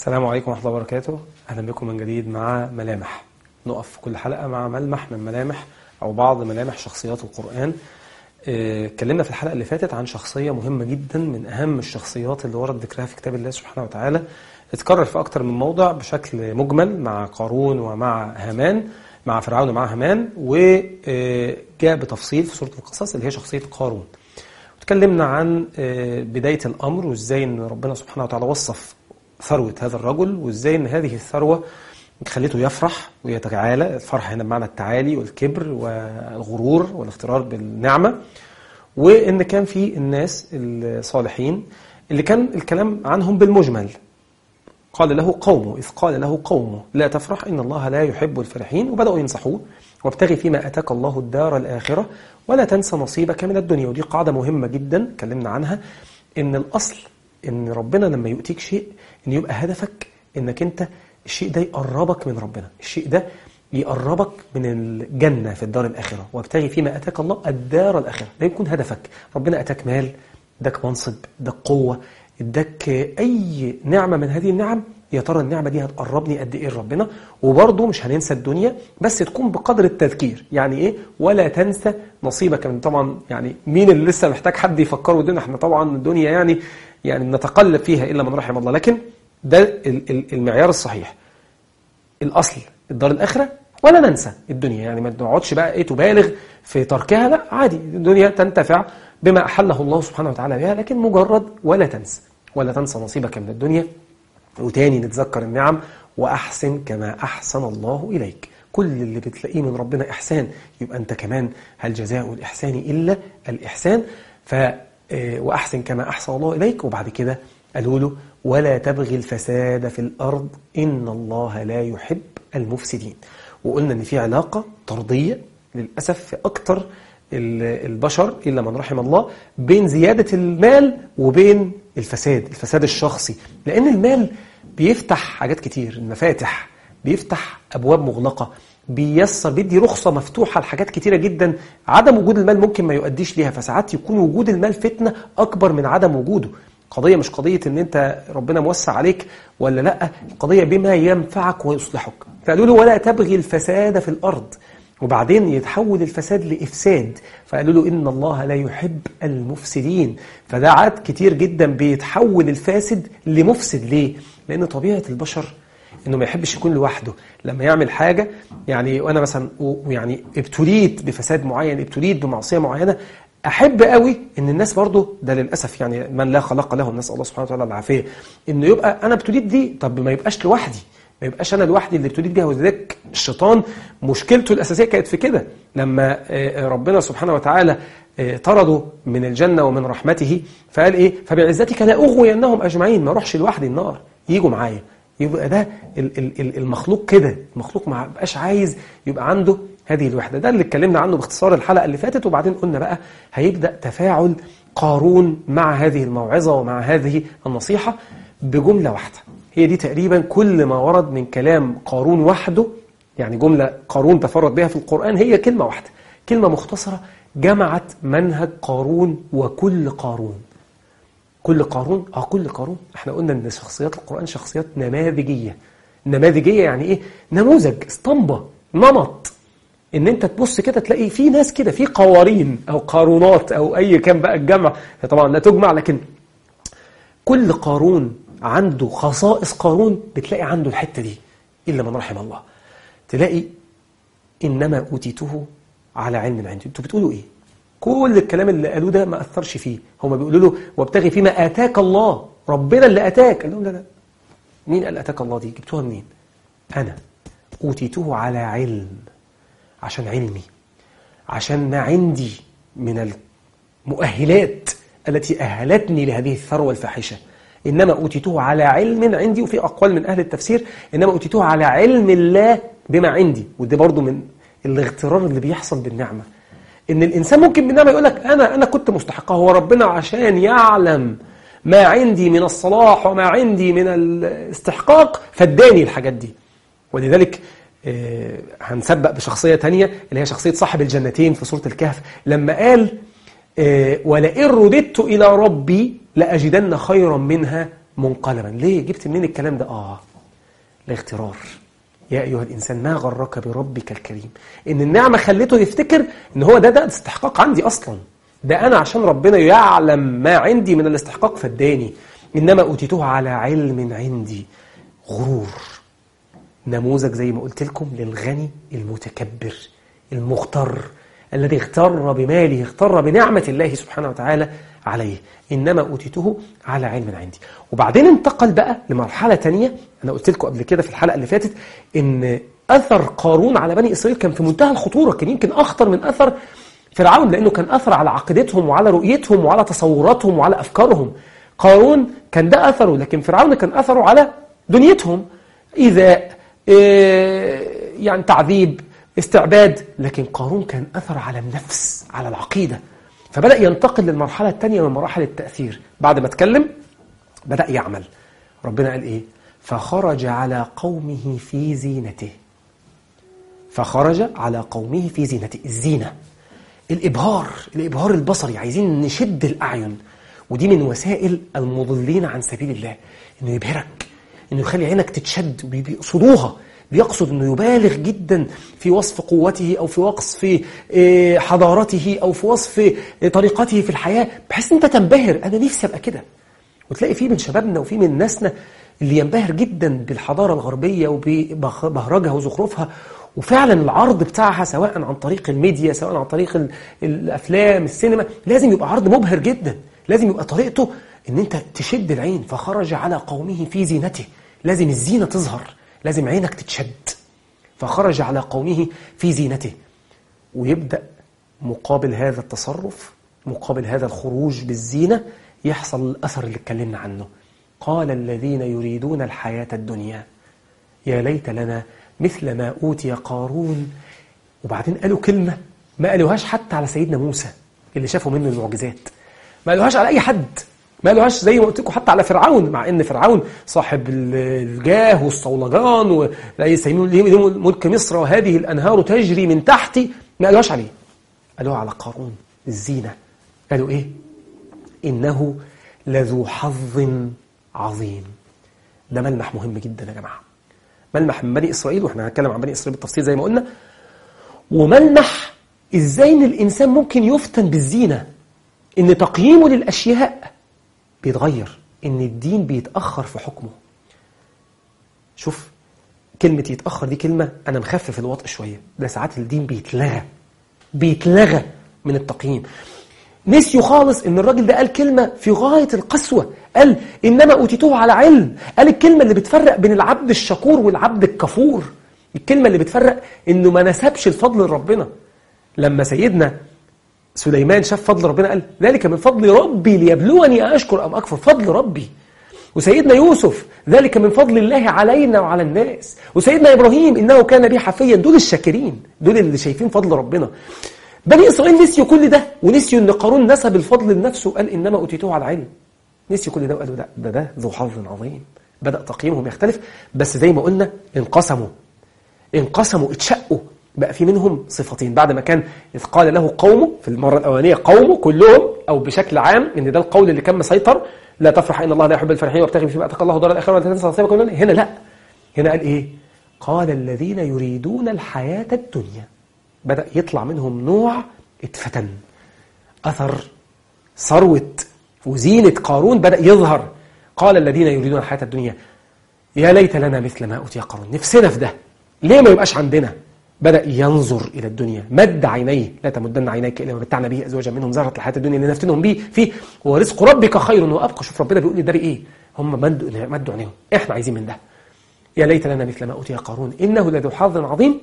السلام عليكم ورحمة الله وبركاته أهلا بكم من جديد مع ملامح نقف في كل حلقة مع ملمح من ملامح أو بعض ملامح شخصيات القرآن آه، اتكلمنا في الحلقة اللي فاتت عن شخصية مهمة جدا من أهم الشخصيات اللي ورد ذكرها في كتاب الله سبحانه وتعالى اتكرر في أكتر من موضع بشكل مجمل مع قارون ومع هامان مع فرعون ومع هامان وجاء بتفصيل في سورة القصص اللي هي شخصية قارون اتكلمنا عن آه، بداية الأمر وإزاي أن ربنا سبحانه وتعالى وصف ثروة هذا الرجل وإزاي أن هذه الثروة خليته يفرح ويتعالى الفرح هنا بمعنى التعالي والكبر والغرور والاغترار بالنعمة وإن كان في الناس الصالحين اللي كان الكلام عنهم بالمجمل قال له قومه إذ قال له قومه لا تفرح إن الله لا يحب الفرحين وبدأوا ينصحوه وابتغي فيما أتاك الله الدار الآخرة ولا تنسى نصيبك من الدنيا ودي قاعدة مهمة جدا اتكلمنا عنها إن الأصل إن ربنا لما يؤتيك شيء إن يبقى هدفك إنك أنت الشيء ده يقربك من ربنا الشيء ده يقربك من الجنة في الدار الآخرة وابتغي فيما أتاك الله الدار الآخرة ده يكون هدفك ربنا أتاك مال اداك منصب اداك قوة اداك أي نعمة من هذه النعم يا ترى النعمة دي هتقربني قد إيه لربنا وبرضه مش هننسى الدنيا بس تكون بقدر التذكير يعني إيه ولا تنسى نصيبك من طبعا يعني مين اللي لسه محتاج حد يفكره الدنيا احنا طبعا الدنيا يعني يعني نتقلب فيها إلا من رحم الله لكن ده ال- ال- المعيار الصحيح الأصل الدار الآخرة ولا ننسى الدنيا يعني ما نقعدش بقى ايه تبالغ في تركها لا عادي الدنيا تنتفع بما أحله الله سبحانه وتعالى بها لكن مجرد ولا تنسى ولا تنسى نصيبك من الدنيا وتاني نتذكر النعم وأحسن كما أحسن الله إليك كل اللي بتلاقيه من ربنا إحسان يبقى أنت كمان هل جزاء الإحسان إلا الإحسان ف آه، وأحسن كما أحسن الله إليك وبعد كده قالوا له ولا تبغي الفساد في الأرض إن الله لا يحب المفسدين وقلنا إن في علاقة طردية للأسف في أكتر ال- البشر إلا من رحم الله بين زيادة المال وبين الفساد الفساد الشخصي لأن المال بيفتح حاجات كتير المفاتح بيفتح أبواب مغلقة بيسر بيدي رخصة مفتوحة لحاجات كتيرة جدا عدم وجود المال ممكن ما يؤديش ليها فساعات يكون وجود المال فتنة أكبر من عدم وجوده قضية مش قضية ان انت ربنا موسع عليك ولا لا القضية بما ينفعك ويصلحك فقالوا له ولا تبغي الفساد في الأرض وبعدين يتحول الفساد لإفساد فقالوا له إن الله لا يحب المفسدين فده عاد كتير جدا بيتحول الفاسد لمفسد ليه؟ لأن طبيعة البشر انه ما يحبش يكون لوحده لما يعمل حاجه يعني وانا مثلا و- يعني ابتليت بفساد معين ابتليت بمعصيه معينه احب قوي ان الناس برضه ده للاسف يعني من لا خلق له نسال الله سبحانه وتعالى العافيه انه يبقى انا ابتليت دي طب ما يبقاش لوحدي ما يبقاش انا لوحدي اللي ابتليت بيها وذلك الشيطان مشكلته الاساسيه كانت في كده لما آه، ربنا سبحانه وتعالى آه، طرده من الجنه ومن رحمته فقال ايه فبعزتك لا اغوينهم اجمعين ما اروحش لوحدي النار يجوا معايا يبقى ده ال- ال- ال- المخلوق كده المخلوق ما بقاش عايز يبقى عنده هذه الوحدة ده اللي اتكلمنا عنه باختصار الحلقة اللي فاتت وبعدين قلنا بقى هيبدأ تفاعل قارون مع هذه الموعظة ومع هذه النصيحة بجملة واحدة هي دي تقريبا كل ما ورد من كلام قارون وحده يعني جملة قارون تفرد بها في القرآن هي كلمة واحدة كلمة مختصرة جمعت منهج قارون وكل قارون كل قارون اه كل قارون احنا قلنا ان شخصيات القرآن شخصيات نماذجية نماذجية يعني ايه نموذج اسطمبة نمط ان انت تبص كده تلاقي في ناس كده في قوارين او قارونات او اي كان بقى الجمع هي طبعا لا تجمع لكن كل قارون عنده خصائص قارون بتلاقي عنده الحتة دي إلا من رحم الله تلاقي إنما أوتيته على علم عندي أنتوا بتقولوا إيه كل الكلام اللي قالوه ده ما أثرش فيه هما بيقولوا له وابتغي فيما آتاك الله ربنا اللي آتاك قال لهم لا لا مين قال آتاك الله دي جبتوها منين أنا أوتيته على علم عشان علمي عشان ما عندي من المؤهلات التي أهلتني لهذه الثروة الفاحشة إنما أوتيته على علم عندي وفي أقوال من أهل التفسير إنما أوتيته على علم الله بما عندي وده برضو من الاغترار اللي بيحصل بالنعمة إن الإنسان ممكن بالنعمة يقول لك أنا أنا كنت مستحقها هو ربنا عشان يعلم ما عندي من الصلاح وما عندي من الاستحقاق فاداني الحاجات دي ولذلك آه، هنسبق بشخصية تانية اللي هي شخصية صاحب الجنتين في سورة الكهف لما قال آه، ولئن رددت إلى ربي لأجدن خيرا منها منقلبا ليه جبت منين الكلام ده آه الاغترار يا أيها الإنسان ما غرك بربك الكريم إن النعمة خلته يفتكر إن هو ده ده استحقاق عندي أصلا ده أنا عشان ربنا يعلم ما عندي من الاستحقاق فاداني إنما أوتيته على علم عندي غرور نموذج زي ما قلت لكم للغني المتكبر المغتر الذي اغتر بماله اغتر بنعمة الله سبحانه وتعالى عليه إنما أوتيته على علم عندي وبعدين انتقل بقى لمرحلة تانية أنا قلت لكم قبل كده في الحلقة اللي فاتت إن أثر قارون على بني إسرائيل كان في منتهى الخطورة كان يمكن أخطر من أثر فرعون لأنه كان أثر على عقيدتهم وعلى رؤيتهم وعلى تصوراتهم وعلى أفكارهم قارون كان ده أثره لكن فرعون كان أثره على دنيتهم إذا يعني تعذيب استعباد لكن قارون كان أثر على النفس على العقيدة فبدأ ينتقل للمرحلة الثانية من مراحل التأثير بعد ما اتكلم بدأ يعمل ربنا قال إيه فخرج على قومه في زينته فخرج على قومه في زينته الزينة الإبهار الإبهار البصري عايزين نشد الأعين ودي من وسائل المضلين عن سبيل الله إنه يبهرك إنه يخلي عينك تتشد وبيقصدوها بيقصد أنه يبالغ جدا في وصف قوته أو في وصف حضارته أو في وصف طريقته في الحياة بحيث أنت تنبهر أنا نفسي أبقى كده وتلاقي في من شبابنا وفي من ناسنا اللي ينبهر جدا بالحضارة الغربية وببهرجها وزخرفها وفعلا العرض بتاعها سواء عن طريق الميديا سواء عن طريق الأفلام السينما لازم يبقى عرض مبهر جدا لازم يبقى طريقته ان انت تشد العين فخرج على قومه في زينته لازم الزينة تظهر لازم عينك تتشد فخرج على قومه في زينته ويبدأ مقابل هذا التصرف مقابل هذا الخروج بالزينة يحصل الأثر اللي اتكلمنا عنه قال الذين يريدون الحياة الدنيا يا ليت لنا مثل ما أوتي قارون وبعدين قالوا كلمة ما قالوهاش حتى على سيدنا موسى اللي شافوا منه المعجزات ما قالوهاش على أي حد ما قالوهاش زي ما قلت لكم حتى على فرعون مع ان فرعون صاحب الجاه والصولجان ويسمون ملك مصر وهذه الانهار تجري من تحتي ما قالوهاش عليه قالوها على قارون الزينه قالوا ايه انه لذو حظ عظيم ده ملمح مهم جدا يا جماعه ملمح من بني اسرائيل واحنا هنتكلم عن بني اسرائيل بالتفصيل زي ما قلنا وملمح ازاي ان الانسان ممكن يفتن بالزينه ان تقييمه للاشياء بيتغير ان الدين بيتأخر في حكمه شوف كلمة يتأخر دي كلمة أنا مخفف الوطء شوية ده ساعات الدين بيتلغى بيتلغى من التقييم نسيوا خالص ان الراجل ده قال كلمة في غاية القسوة قال إنما أوتيتوه على علم قال الكلمة اللي بتفرق بين العبد الشكور والعبد الكفور الكلمة اللي بتفرق إنه ما نسبش الفضل لربنا لما سيدنا سليمان شاف فضل ربنا قال ذلك من فضل ربي ليبلوني أشكر أم أكفر فضل ربي وسيدنا يوسف ذلك من فضل الله علينا وعلى الناس وسيدنا إبراهيم إنه كان بي حفيا دول الشاكرين دول اللي شايفين فضل ربنا بني إسرائيل نسيوا كل ده ونسيوا أن قارون نسب الفضل لنفسه وقال إنما أوتيتوه على علم نسيوا كل ده وقالوا ده ده, ده ذو حظ عظيم بدأ تقييمهم يختلف بس زي ما قلنا انقسموا انقسموا اتشقوا بقى في منهم صفتين بعد ما كان إذ قال له قومه في المرة الأولانية قومه كلهم أو بشكل عام إن ده القول اللي كان مسيطر لا تفرح إن الله لا يحب الفرحين وابتغي فيما أتاك الله دار الآخرة ولا تنسى نصيبك من هنا لا هنا قال إيه قال الذين يريدون الحياة الدنيا بدأ يطلع منهم نوع اتفتن أثر ثروة وزينة قارون بدأ يظهر قال الذين يريدون الحياة الدنيا يا ليت لنا مثل ما أوتي قارون نفسنا في ده ليه ما يبقاش عندنا بدأ ينظر إلى الدنيا مد عينيه لا تمدن عينيك إلى ما متعنا به أزواجا منهم زهرة الحياة الدنيا اللي نفتنهم به فيه ورزق ربك خير وأبقى شوف ربنا بيقول لي ده بإيه هم مدوا مدوا عينيهم إحنا عايزين من ده يا ليت لنا مثل ما أوتي قارون إنه لذو حظ عظيم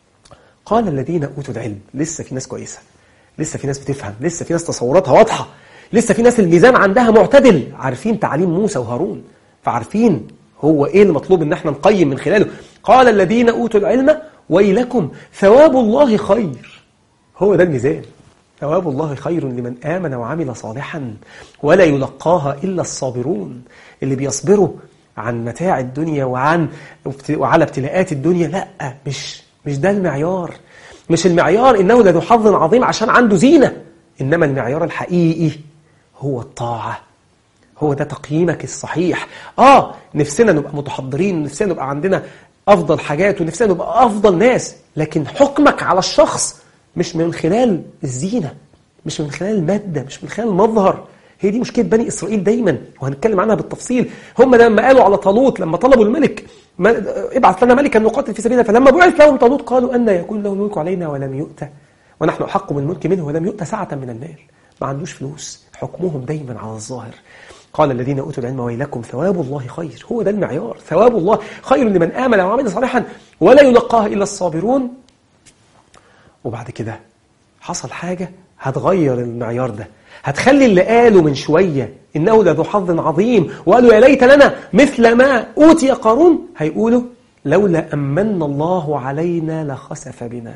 قال الذين أوتوا العلم لسه في ناس كويسة لسه في ناس بتفهم لسه في ناس تصوراتها واضحة لسه في ناس الميزان عندها معتدل عارفين تعاليم موسى وهارون فعارفين هو إيه المطلوب إن احنا نقيم من خلاله قال الذين أوتوا العلم ويلكم ثواب الله خير هو ده الميزان ثواب الله خير لمن آمن وعمل صالحا ولا يلقاها إلا الصابرون اللي بيصبروا عن متاع الدنيا وعن وعلى ابتلاءات الدنيا لا مش مش ده المعيار مش المعيار إنه لذو حظ عظيم عشان عنده زينة إنما المعيار الحقيقي هو الطاعة هو ده تقييمك الصحيح اه نفسنا نبقى متحضرين نفسنا نبقى عندنا افضل حاجات ونفسنا نبقى افضل ناس لكن حكمك على الشخص مش من خلال الزينه مش من خلال الماده مش من خلال المظهر هي دي مشكله بني اسرائيل دايما وهنتكلم عنها بالتفصيل هم لما قالوا على طالوت لما طلبوا الملك ما ابعث لنا ملكا نقاتل في سبيلنا فلما بعث لهم طالوت قالوا ان يكون له الملك علينا ولم يؤت ونحن احق من الملك منه ولم يؤت سعه من المال ما عندوش فلوس حكمهم دايما على الظاهر قال الذين اوتوا العلم ويلكم ثواب الله خير هو ده المعيار ثواب الله خير لمن امن وعمل صالحا ولا يلقاها الا الصابرون وبعد كده حصل حاجه هتغير المعيار ده هتخلي اللي قالوا من شويه انه لذو حظ عظيم وقالوا يا ليت لنا مثل ما اوتي قارون هيقولوا لولا امن الله علينا لخسف بنا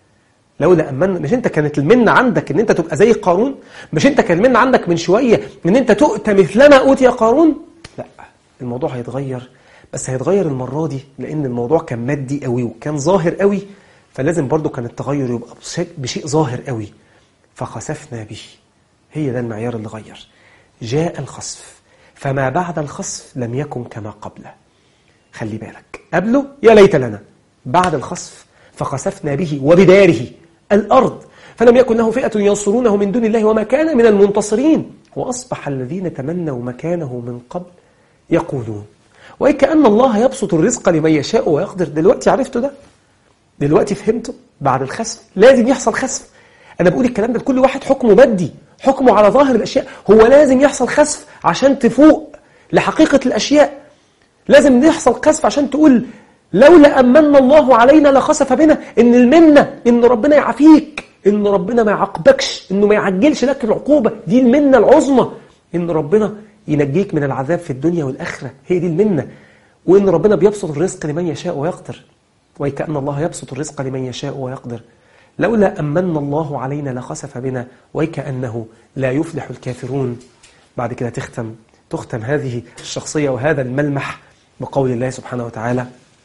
لولا أمن مش أنت كانت المنة عندك أن أنت تبقى زي قارون مش أنت كان المنة عندك من شوية أن أنت تؤتى مثلما أوتي قارون لا الموضوع هيتغير بس هيتغير المرة دي لأن الموضوع كان مادي قوي وكان ظاهر قوي فلازم برضو كان التغير يبقى بشيء ظاهر قوي فخسفنا به هي ده المعيار اللي غير جاء الخسف فما بعد الخسف لم يكن كما قبله خلي بالك قبله يا ليت لنا بعد الخسف فخسفنا به وبداره الأرض فلم يكن له فئة ينصرونه من دون الله وما كان من المنتصرين وأصبح الذين تمنوا مكانه من قبل يقولون وكأن الله يبسط الرزق لمن يشاء ويقدر دلوقتي عرفتوا ده دلوقتي فهمته بعد الخسف لازم يحصل خسف أنا بقول الكلام ده لكل واحد حكمه بدي حكمه على ظاهر الأشياء هو لازم يحصل خسف عشان تفوق لحقيقة الأشياء لازم يحصل خسف عشان تقول لولا أمن الله علينا لخسف بنا إن المنة إن ربنا يعافيك إن ربنا ما يعاقبكش إنه ما يعجلش لك العقوبة دي المنة العظمى إن ربنا ينجيك من العذاب في الدنيا والآخرة هي دي المنة وإن ربنا بيبسط الرزق لمن يشاء ويقدر وكأن الله يبسط الرزق لمن يشاء ويقدر لولا أمن الله علينا لخسف بنا وكأنه لا يفلح الكافرون بعد كده تختم تختم هذه الشخصية وهذا الملمح بقول الله سبحانه وتعالى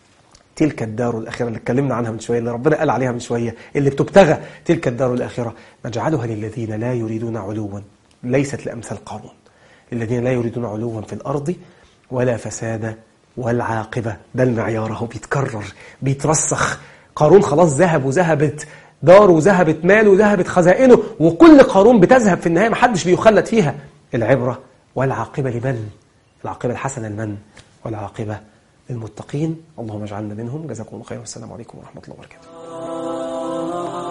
تلك الدار الآخرة اللي اتكلمنا عنها من شوية اللي ربنا قال عليها من شوية اللي بتبتغى تلك الدار الآخرة نجعلها للذين لا يريدون علوا ليست لأمثال قارون الذين لا يريدون علوا في الأرض ولا فسادا والعاقبة ده المعيار اهو بيتكرر بيترسخ قارون خلاص ذهب وذهبت داره وذهبت ماله وذهبت خزائنه وكل قارون بتذهب في النهاية محدش بيخلد فيها العبرة والعاقبة لمن العاقبة الحسنة لمن والعاقبة للمتقين اللهم اجعلنا منهم جزاكم الله خيرا والسلام عليكم ورحمة الله وبركاته